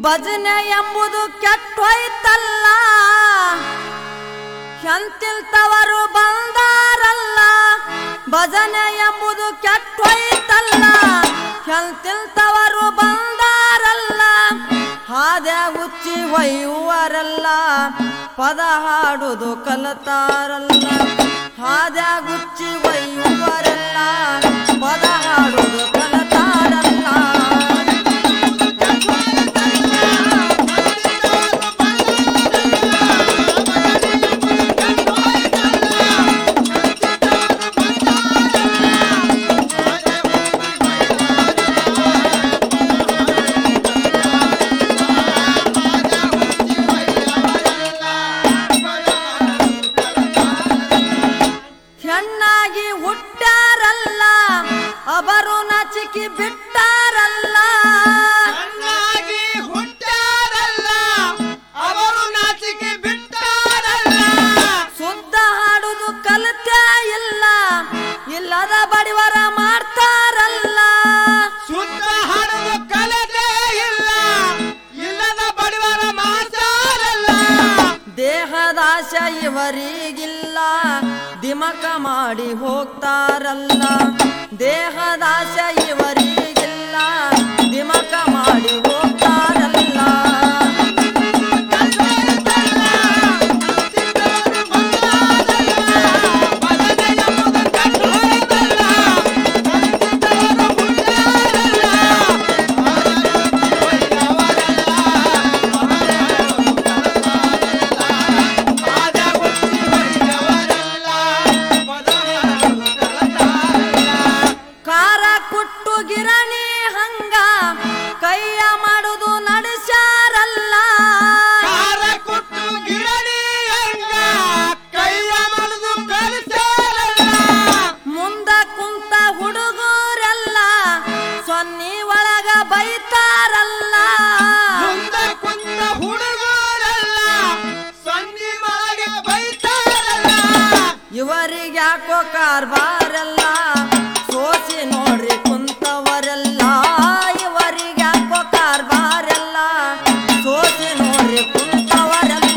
ಭಜನೆ ಎಂಬುದು ಕೆಟ್ಟೋಯ್ತಲ್ಲ ಎಂತಿಲ್ತವರು ಬಂದಾರಲ್ಲ ಭಜನೆ ಎಂಬುದು ಕೆಟ್ಟೋಯ್ತಲ್ಲ ಎಂತಿಲ್ತವರು ಬಂದಾರಲ್ಲ ಹಾದೆ ಉಚ್ಚಿ ಒಯ್ಯುವರಲ್ಲ ಪದ ಹಾಡುದು ಕಲತಾರಲ್ಲ ಹಾದೆ ಗುಚ್ಚಿ ಒಯ್ಯುವರಲ್ಲ ಪದ ಹಾಡುದು ಕಲತಾರಲ್ಲ ಹೆಣ್ಣಾಗಿ ಹುಟ್ಟಾರಲ್ಲ ಅವರು ನಚಿಕಿ ಬಿಟ್ಟಾರಲ್ಲ ಚೆನ್ನಾಗಿ ಹುಟ್ಟಾರಲ್ಲ ಅವರು ನಾಚಿಕೆ ಬಿಟ್ಟಾರಲ್ಲ ಶುದ್ಧ ಹಾಡುದು ಕಲಿತೇ ಇಲ್ಲ ಇಲ್ಲದ ಬಡಿವರ ಮಾಡ್ತಾರಲ್ಲ ಶುದ್ಧ ಹಾಡಲು ಕಲತೆ ಇಲ್ಲ ಇಲ್ಲದ ಬಡವರ ಮಾತಾರಲ್ಲ ದೇಹದಾಶ ಇವರಿಗಿಲ್ಲ ದಿಮಕ ಮಾಡಿ ಹೋಗ್ತಾರಲ್ಲ ದೇಹದಾಶ ಇವರಿಗಿಲ್ಲ ದಿಮಕ ಮಾಡಿ ಹೋಗ್ತಾರಲ್ಲ ಕಾರ ಕುಟ್ಟು ಗಿರಣಿ ಹಂಗ ಕೈಯ ಮಾಡುದು ನಡೆಸ್ಯಾರಲ್ಲ ಕಾರ ಕೊಟ್ಟು ಗಿರಣಿ ಹಂಗ ಕೈಯ ಮನದು ಕಲಿಸಾರಲ್ಲ ಮುಂದ ಕುಂತ ಹುಡುಗರೆಲ್ಲ ಸೊನ್ನಿ ಒಳಗ ಬೈತಾರಲ್ಲ ಮುಂದ ಕುಂತ ಹುಡುಗರಲ್ಲ ಸನ್ನಿ ಒಳಗೆ ಬೈತಾರಲ್ಲ ಇವರಿಗ್ಯಾಕೋ ಕಾರ್ಬಾರಲ್ಲ ಸೋಸಿ ನೋಡ್ರಿ ಕುಂತವರೆಲ್ಲ ಇವರಿಗ್ಯಾಕೋ ಕಾರ್ಬಾರಲ್ಲ ಸೋಸಿ ನೋಡ್ರಿ ಕುಂತವರೆಲ್ಲ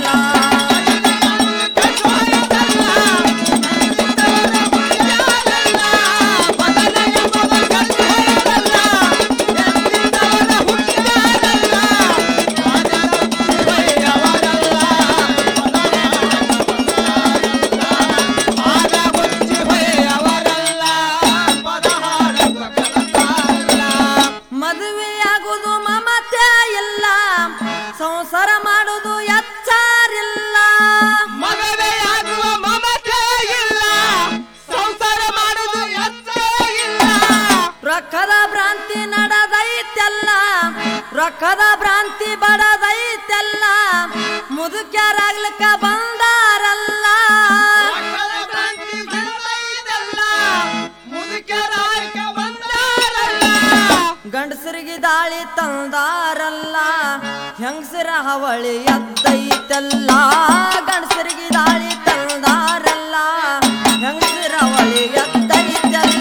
ಮದುವೆಯಾಗುದು ಮಮತೆ ಇಲ್ಲ ಸಂಸಾರ ಮಾಡುದು ಎಚ್ಚಾರಿಲ್ಲ ಮಗವೆಯಾಗುವ ಮಮತೆ ಇಲ್ಲ ಸಂಸಾರ ಮಾಡುವುದು ಎಚ್ಚರ ಇಲ್ಲ ರೊಕ್ಕದ ಭ್ರಾಂತಿ ನಡೆದೈತೆಲ್ಲ ರೊಕ್ಕದ ಭ್ರಾಂತಿ ಬಡದೈತೆಲ್ಲ ಮುದುಕ್ಯಾರಾಗ್ಲಿಕ್ಕ ಬಂದಾರಲ್ಲ ಮಕ್ಕಳ ಭ್ರಾಂತಿ ಬೆಳೆದೈತಲ್ಲ, ಮುದುಕರಾಯ್ಕ ಬಂದಾರಲ್ಲ ಗಂಡಸರಿಗೆ ದಾಳಿ ತಂದಾರಲ್ಲ ಹೆಂಗಸರ ಹವಳಿ ಎದ್ದೈತೆಲ್ಲ ಗಂಡಸರಿಗೆ ದಾಳಿ ತಂದಾರಲ್ಲ ಹೆಂಗಸರ ಹವಳಿ ಎದ್ದೈತೆಲ್ಲ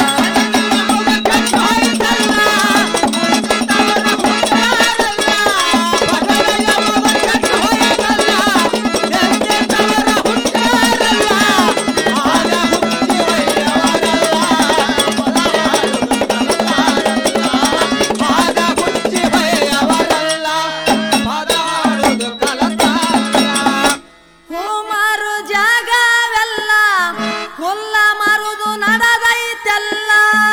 ಹೂ ಮಾರು ಜಾಗವೆಲ್ಲ ಹುಲ್ಲ ಮಾರುದು ನಡೆದೈತೆಲ್ಲ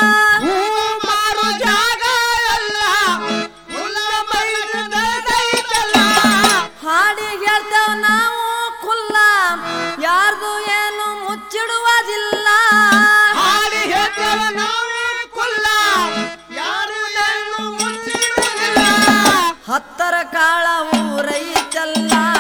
ಹಾಡಿ ಹೇಳ್ತೇವ್ ನಾವು ಕುಲ್ಲ ಯಾರ್ದು ಏನು ಮುಚ್ಚಿಡುವುದಿಲ್ಲ ಹತ್ತರ ಕಾಳ ಊರೈತೆಲ್ಲ